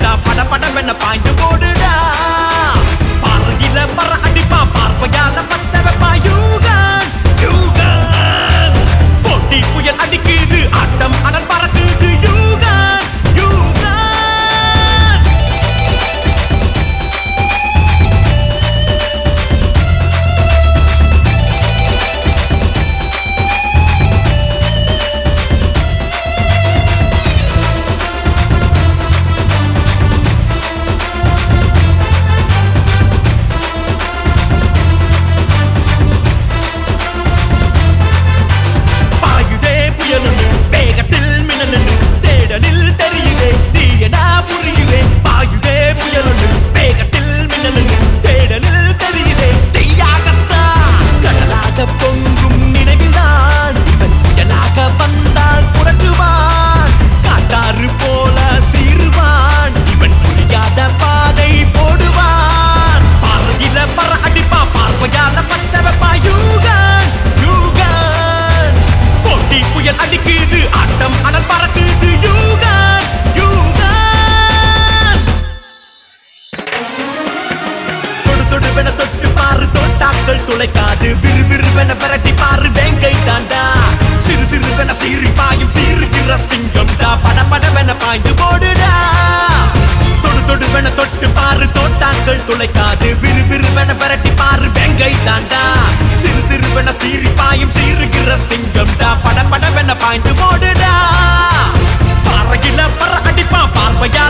சிங்கம்டா பட படவென பாய்ந்து போடுடா பார்வையில பற அடிப்பா பார்வையால பத்த வைப்பா யூகன் யூகன் போட்டி புயல் அடிக்குது ஆட்டம் அனல் பறக்குது யூகன் யூகன் பாயுதே புயலுன்னு வேகத்தில் மின்னலுன்னு தேடலில் தெரியுதே தீயனா புரியுதே பாயுதே புயலுன்னு வேகத்தில் மின்னலுன்னு தேடலில் தெரியுதே தீயாகத்தான் கடலாக பொங்கும் நினைவில்தான் இவன் புயலாக வந்தால் புரட்டுவான் காட்டாறு போல சீருவான் இவன் புரியாத பாதை போடுவான் பார்வையில பற அடிப்பா பார்வையால பத்த வைப்பா யூகன் யூகன் போட்டி புயல் அடிக்குது ஆட்டம் அனல் பறக்குது யூகன் யூகன் தொடு தொடுவென தொட்டு பாரு தோட்டாக்கள் துளைக்காது விறு விறுவென விரட்டி பாரு வேங்கை தாண்டா சிறு சிறுவென சீறி பாயும் சீருகிற சிங்கம்டா பட படவென பாய்ந்து போடுடா தொடு தொடுவென தொட்டு பாரு தோட்டாக்கள் துளைக்காது விறு விறுவென விரட்டி பாரு வேங்கை தாண்டா சிறு சிறுவென சீறி பாயும் சீருகிற சிங்கம்டா பட படவென பாய்ந்து போடுடா பார்வையில பற அடிப்பா பார்வையா